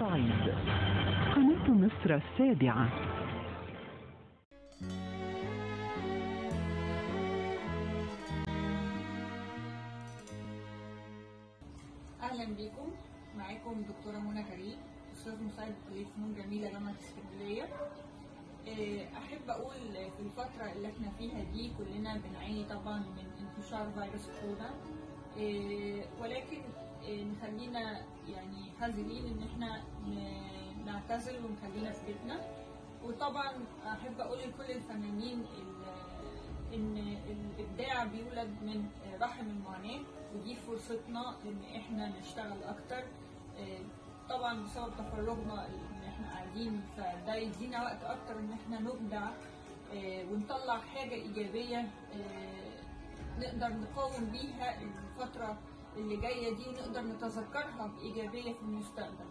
الصعيد قناة مصر السابعة اهلا بيكم معاكم دكتوره منى كريم استاذ مساعد كليه فنون جميله جامعه اسكندريه آه، احب اقول في الفتره اللي احنا فيها دي كلنا بنعاني طبعا من انتشار فيروس كورونا آه، ولكن آه، نخلينا يعني حذرين ان احنا ن- نعتزل ونخلينا في بيتنا وطبعا احب اقول لكل الفنانين ال- ان الابداع بيولد من رحم المعاناه ودي فرصتنا ان احنا نشتغل اكتر آه، طبعا بسبب تفرغنا ان احنا قاعدين فده يدينا وقت اكتر ان احنا نبدع آه، ونطلع حاجه ايجابيه آه، نقدر نقاوم بيها الفتره اللي جايه دي ونقدر نتذكرها بايجابيه في المستقبل